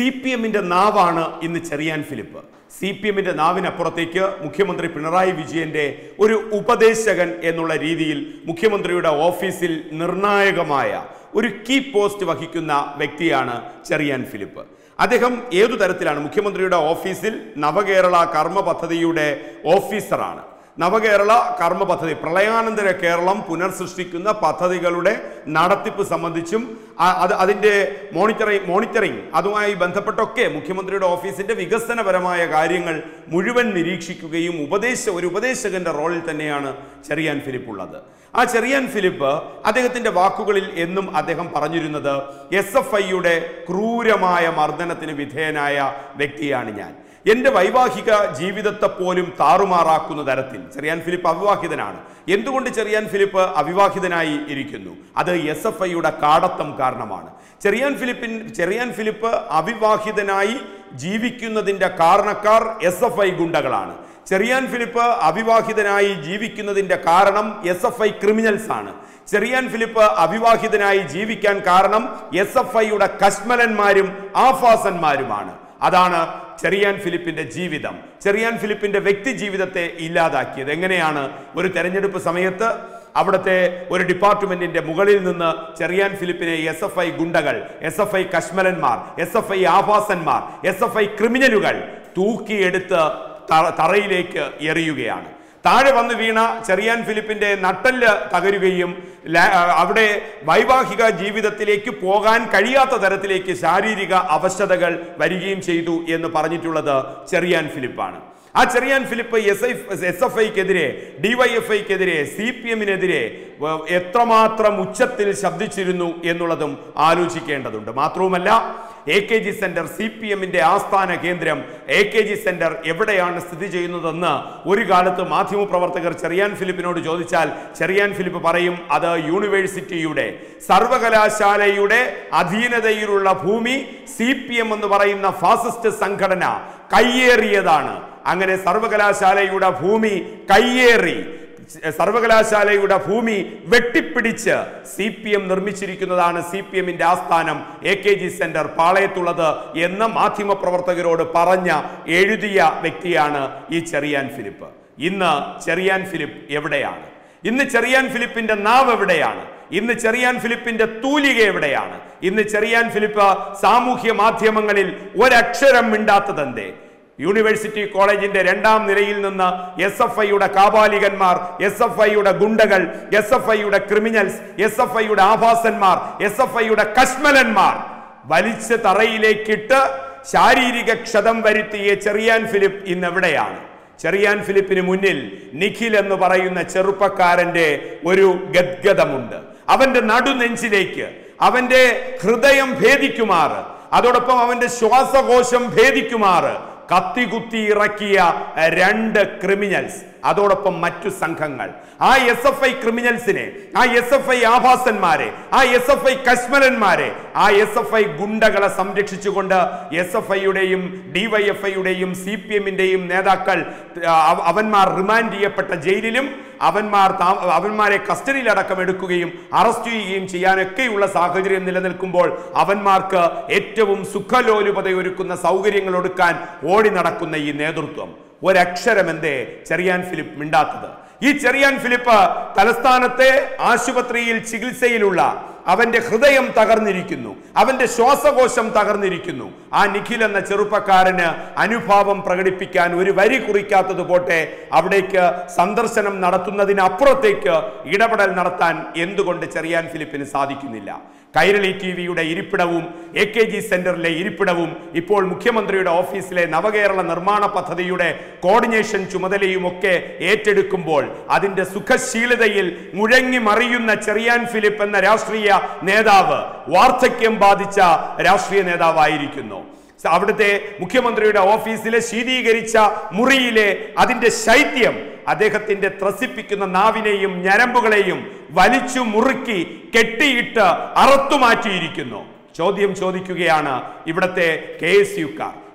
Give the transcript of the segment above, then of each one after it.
C P എമ്മിന്റെ നാവാണ് ഇന്ന് Cherian Philip C P എമ്മിന്റെ നാവിനപ്പുറത്തേക്ക് മുഖ്യമന്ത്രി പിണറായി വിജയന്റെ ഒരു ഉപദേശകൻ എന്നുള്ള രീതിയിൽ മുഖ്യമന്ത്രിയുടെ ഓഫീസിൽ നിർണായകമായ ഒരു കീ പോസ്റ്റ് വഹിക്കുന്ന വ്യക്തിയാണ് ചെറിയാൻ ഫിലിപ്പ് അദ്ദേഹം ഏതു തരത്തിലാണ് മുഖ്യമന്ത്രിയുടെ ഓഫീസിൽ നവകേരള കർമ്മ പദ്ധതിയുടെ ഓഫീസറാണ് നവകേരള കർമ്മ പദ്ധതി പ്രളയാനന്തര കേരളം പുനർസൃഷ്ടിക്കുന്ന പദ്ധതികളുടെ നടത്തിപ്പ് സംബന്ധിച്ചും ആ- അത് അതിൻ്റെ മോണിറ്ററിംഗ് മോണിറ്ററിംഗ് അതുമായി ബന്ധപ്പെട്ടൊക്കെ മുഖ്യമന്ത്രിയുടെ ഓഫീസിന്റെ വികസനപരമായ കാര്യങ്ങൾ മുഴുവൻ നിരീക്ഷിക്കുകയും ഉപദേശ ഒരു ഉപദേശകന്റെ റോളിൽ തന്നെയാണ് ചെറിയാൻ ഫിലിപ്പ് ഉള്ളത് ആ ചെറിയാൻ ഫിലിപ്പ് അദ്ദേഹത്തിന്റെ വാക്കുകളിൽ എന്നും അദ്ദേഹം പറഞ്ഞിരുന്നത് എസ് എഫ് ഐയുടെ ക്രൂരമായ മർദ്ദനത്തിന് വിധേയനായ വ്യക്തിയാണ് ഞാൻ എന്റെ വൈവാഹിക ജീവിതത്തെ പോലും താറുമാറാക്കുന്ന തരത്തിൽ ചെറിയാൻ ഫിലിപ്പ് അവിവാഹിതനാണ് എന്തുകൊണ്ട് ചെറിയാൻ ഫിലിപ്പ് അവിവാഹിതനായി ഇരിക്കുന്നു അത് എസ് എഫ് ഐയുടെ കാടത്തം കാരണമാണ് ചെറിയാൻ ഫിലിപ്പിൻ ചെറിയാൻ ഫിലിപ്പ് അവിവാഹിതനായി ജീവിക്കുന്നതിന്റെ കാരണക്കാർ എസ് എഫ് ഐ ഗുണ്ടകളാണ് ചെറിയാൻ ഫിലിപ്പ് അവിവാഹിതനായി ജീവിക്കുന്നതിന്റെ കാരണം എസ് എഫ് ഐ ക്രിമിനൽസ് ആണ് ചെറിയാൻ ഫിലിപ്പ് അവിവാഹിതനായി ജീവിക്കാൻ കാരണം എസ് എഫ് ഐയുടെ കശ്മലന്മാരും ആഫാസന്മാരുമാണ് അതാണ് ചെറിയാൻ ഫിലിപ്പിന്റെ ജീവിതം ചെറിയാൻ ഫിലിപ്പിന്റെ വ്യക്തി ജീവിതത്തെ ഇല്ലാതാക്കിയത് എങ്ങനെയാണ് ഒരു തെരഞ്ഞെടുപ്പ് സമയത്ത് അവിടുത്തെ ഒരു ഡിപ്പാർട്ട്മെന്റിന്റെ മുകളിൽ നിന്ന് ചെറിയാൻ ഫിലിപ്പിനെ എസ് എഫ് ഐ ഗുണ്ടകൾ എസ് എഫ് ഐ കശ്മലന്മാർ എസ് എഫ് ഐ ആഭാസന്മാർ എസ് എഫ് ഐ ക്രിമിനലുകൾ തൂക്കിയെടുത്ത് ത- തറയിലേക്ക് എറിയുകയാണ് താഴെ വന്ന് വീണ ചെറിയാൻ ഫിലിപ്പിന്റെ നട്ടല് തകരുകയും ല- അവിടെ വൈവാഹിക ജീവിതത്തിലേക്ക് പോകാൻ കഴിയാത്ത തരത്തിലേക്ക് ശാരീരിക അവശതകൾ വരികയും ചെയ്തു എന്ന് പറഞ്ഞിട്ടുള്ളത് ചെറിയാൻ ഫിലിപ്പാണ് ആ Cheriyan Philip S I S F ഐക്കെതിരെ ഡിവൈഎഫ് ഐക്കെതിരെ സി പി എമ്മിനെതിരെ എത്രമാത്രം ഉച്ചത്തിൽ ശബ്ദിച്ചിരുന്നു എന്നുള്ളതും ആലോചിക്കേണ്ടതുണ്ട് മാത്രവുമല്ല A K G centre C P എമ്മിന്റെ ആസ്ഥാന കേന്ദ്രം എ കെ ജി സെന്റർ എവിടെയാണ് സ്ഥിതി ചെയ്യുന്നതെന്ന് ഒരു കാലത്ത് മാധ്യമപ്രവർത്തകർ ചെറിയാൻ ഫിലിപ്പിനോട് ചോദിച്ചാൽ ചെറിയാൻ ഫിലിപ്പ് പറയും അത് യൂണിവേഴ്സിറ്റിയുടെ സർവകലാശാലയുടെ അധീനതയിലുള്ള ഭൂമി സി പി എം എന്ന് പറയുന്ന ഫാസിസ്റ്റ് സംഘടന കയ്യേറിയതാണ് അങ്ങനെ സർവകലാശാലയുടെ ഭൂമി കയ്യേറി സർവകലാശാലയുടെ ഭൂമി വെട്ടിപ്പിടിച്ച് സി പി എം നിർമ്മിച്ചിരിക്കുന്നതാണ് സി പി എമ്മിന്റെ ആസ്ഥാനം എ കെ ജി സെന്റർ പാളയത്തുള്ളത് എന്ന് മാധ്യമപ്രവർത്തകരോട് പറഞ്ഞ എഴുതിയ വ്യക്തിയാണ് ഈ ചെറിയാൻ ഫിലിപ്പ് ഇന്ന് ചെറിയാൻ ഫിലിപ്പ് എവിടെയാണ് ഇന്ന് ചെറിയാൻ ഫിലിപ്പിന്റെ നാവ് എവിടെയാണ് ഇന്ന് ചെറിയാൻ ഫിലിപ്പിന്റെ തൂലിക എവിടെയാണ് ഇന്ന് ചെറിയാൻ ഫിലിപ്പ് സാമൂഹ്യ മാധ്യമങ്ങളിൽ ഒരക്ഷരം മിണ്ടാത്തതെന്തേ യൂണിവേഴ്സിറ്റി കോളേജിന്റെ രണ്ടാം നിലയിൽ നിന്ന് എസ് എഫ് ഐയുടെ കാപാലികന്മാർ എസ് എഫ് ഐയുടെ ഗുണ്ടകൾ എസ് എഫ് ഐയുടെ ക്രിമിനൽസ് എസ് എഫ് ഐയുടെ ആഭാസന്മാർ എസ് എഫ് ഐയുടെ കശ്മലന്മാർ വലിച്ച് തറയിലേക്കിട്ട് ശാരീരിക ക്ഷതം വരുത്തിയ ചെറിയാൻ ഫിലിപ്പ് ഇന്ന് എവിടെയാണ് ചെറിയാൻ ഫിലിപ്പിന് മുന്നിൽ നിഖിൽ എന്ന് പറയുന്ന ചെറുപ്പക്കാരന്റെ ഒരു ഗദ്ഗതമുണ്ട് അവന്റെ നടുനെഞ്ചിലേക്ക് അവന്റെ ഹൃദയം ഭേദിക്കുമാറ് അതോടൊപ്പം അവന്റെ ശ്വാസകോശം ഭേദിക്കുമാറ് കത്തികുത്തി ഇറക്കിയ രണ്ട് ക്രിമിനൽസ് അതോടൊപ്പം മറ്റു സംഘങ്ങൾ ആ എസ് എഫ് ഐ ക്രിമിനൽസിനെ ആ എസ് എഫ് ഐ ആഭാസന്മാരെ ആ എസ് എഫ് ഐ കശ്മലന്മാരെ ആ എസ് എഫ് ഐ ഗുണ്ടകളെ സംരക്ഷിച്ചുകൊണ്ട് എസ് എഫ് ഐയുടെയും ഡിവൈഎഫ്ഐയുടെയും സി പി എമ്മിന്റെയും നേതാക്കൾ ആ, അവ- അവന്മാർ റിമാൻഡ് ചെയ്യപ്പെട്ട ജയിലിലും അവന്മാർ താ- അവന്മാരെ കസ്റ്റഡിയിലടക്കം എടുക്കുകയും അറസ്റ്റ് ചെയ്യുകയും ചെയ്യാനൊക്കെയുള്ള സാഹചര്യം നിലനിൽക്കുമ്പോൾ അവന്മാർക്ക് ഏറ്റവും സുഖലോലുപതയൊരുക്കുന്ന സൗകര്യങ്ങൾ ഒടുക്കാൻ ഓടി നടക്കുന്ന ഈ നേതൃത്വം ഒരക്ഷരം എന്തേ ചെറിയാൻ ഫിലിപ്പ് മിണ്ടാത്തത് ഈ ചെറിയാൻ ഫിലിപ്പ് തലസ്ഥാനത്തെ ആശുപത്രിയിൽ ചികിത്സയിലുള്ള അവന്റെ ഹൃദയം തകർന്നിരിക്കുന്നു അവന്റെ ശ്വാസകോശം തകർന്നിരിക്കുന്നു ആ നിഖിൽ എന്ന ചെറുപ്പക്കാരന് അനുഭാവം പ്രകടിപ്പിക്കാൻ ഒരു വരി കുറിക്കാത്തത് പോട്ടെ അവിടേക്ക് സന്ദർശനം നടത്തുന്നതിനപ്പുറത്തേക്ക് ഇടപെടൽ നടത്താൻ എന്തുകൊണ്ട് ചെറിയാൻ ഫിലിപ്പിന് സാധിക്കുന്നില്ല കൈരളി ടി വിയുടെ ഇരിപ്പിടവും എ കെ ജി സെന്ററിലെ ഇരിപ്പിടവും ഇപ്പോൾ മുഖ്യമന്ത്രിയുടെ ഓഫീസിലെ നവകേരള നിർമ്മാണ പദ്ധതിയുടെ കോർഡിനേഷൻ ചുമതലയും ഒക്കെ ഏറ്റെടുക്കുമ്പോൾ അതിന്റെ സുഖശീലതയിൽ മുഴങ്ങി മറിയുന്ന ചെറിയാൻ ഫിലിപ്പ് എന്ന രാഷ്ട്രീയ നേതാവ് വാർദ്ധക്യം ബാധിച്ച രാഷ്ട്രീയ നേതാവായിരിക്കുന്നു അവിടുത്തെ മുഖ്യമന്ത്രിയുടെ ഓഫീസിലെ ശീതീകരിച്ച മുറിയിലെ അതിന്റെ ശൈത്യം അദ്ദേഹത്തിന്റെ ത്രസിപ്പിക്കുന്ന നാവിനെയും ഞരമ്പുകളെയും വലിച്ചു മുറുക്കി കെട്ടിയിട്ട് അറുത്തുമാറ്റിയിരിക്കുന്നു ചോദ്യം ചോദിക്കുകയാണ് ഇവിടത്തെ കെ എസ് യുക്കാർ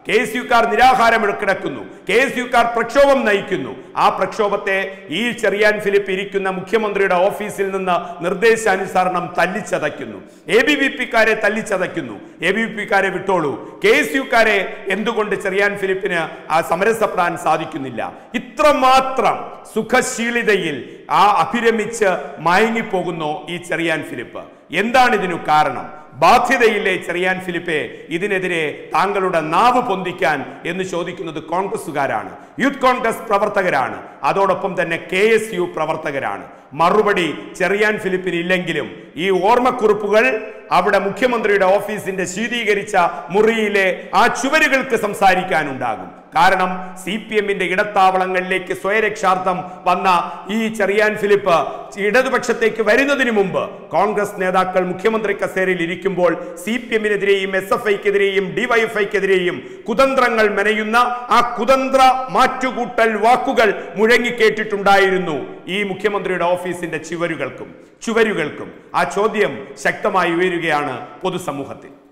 കെ എസ് യുക്കാർ നിരാഹാരം കിടക്കുന്നു കെ എസ് യുക്കാർ പ്രക്ഷോഭം നയിക്കുന്നു ആ പ്രക്ഷോഭത്തെ ഈ ചെറിയാൻ ഫിലിപ്പ് ഇരിക്കുന്ന മുഖ്യമന്ത്രിയുടെ ഓഫീസിൽ നിന്ന് നിർദ്ദേശാനുസരണം തല്ലിച്ചതയ്ക്കുന്നു എ ബി വി പിക്കാരെ തല്ലിച്ചതയ്ക്കുന്നു എ ബി വി പിക്കാരെ വിട്ടോളൂ കെ എസ് യുക്കാരെ എന്തുകൊണ്ട് ചെറിയാൻ ഫിലിപ്പിന് ആ സമരസപ്പെടാൻ സാധിക്കുന്നില്ല ഇത്രമാത്രം സുഖശീലിതയിൽ ആ അഭിരമിച്ച് മയങ്ങിപ്പോകുന്നു ഈ ചെറിയാൻ ഫിലിപ്പ് എന്താണ് ഇതിനു കാരണം ബാധ്യതയില്ലേ ചെറിയാൻ ഫിലിപ്പെ ഇതിനെതിരെ താങ്കളുടെ നാവ് പൊന്തിക്കാൻ എന്ന് ചോദിക്കുന്നത് കോൺഗ്രസുകാരാണ് യൂത്ത് കോൺഗ്രസ് പ്രവർത്തകരാണ് അതോടൊപ്പം തന്നെ കെ എസ് യു പ്രവർത്തകരാണ് മറുപടി ചെറിയാൻ ഫിലിപ്പിന് ഇല്ലെങ്കിലും ഈ ഓർമ്മക്കുറിപ്പുകൾ അവിടെ മുഖ്യമന്ത്രിയുടെ ഓഫീസിന്റെ ശീതീകരിച്ച മുറിയിലെ ആ ചുവരുകൾക്ക് സംസാരിക്കാനുണ്ടാകും കാരണം സി പി എമ്മിന്റെ ഇടത്താവളങ്ങളിലേക്ക് സ്വയരക്ഷാർത്ഥം വന്ന ഈ ചെറിയാൻ ഫിലിപ്പ് ഇടതുപക്ഷത്തേക്ക് വരുന്നതിന് മുമ്പ് കോൺഗ്രസ് നേതാക്കൾ മുഖ്യമന്ത്രി കസേരയിൽ ഇരിക്കുമ്പോൾ സി പി എമ്മിനെതിരെയും എസ് എഫ് ഐക്കെതിരെയും ഡിവൈഎഫ്ഐക്കെതിരെയും കുതന്ത്രങ്ങൾ മെനയുന്ന ആ കുതന്ത്ര മാറ്റുകൂട്ടൽ വാക്കുകൾ മുഴങ്ങിക്കേട്ടിട്ടുണ്ടായിരുന്നു ഈ മുഖ്യമന്ത്രിയുടെ ഓഫീസിന്റെ ചുവരുകൾക്കും ചുവരുകൾക്കും ആ ചോദ്യം ശക്തമായി ഉയരുകയാണ് പൊതുസമൂഹത്തിൽ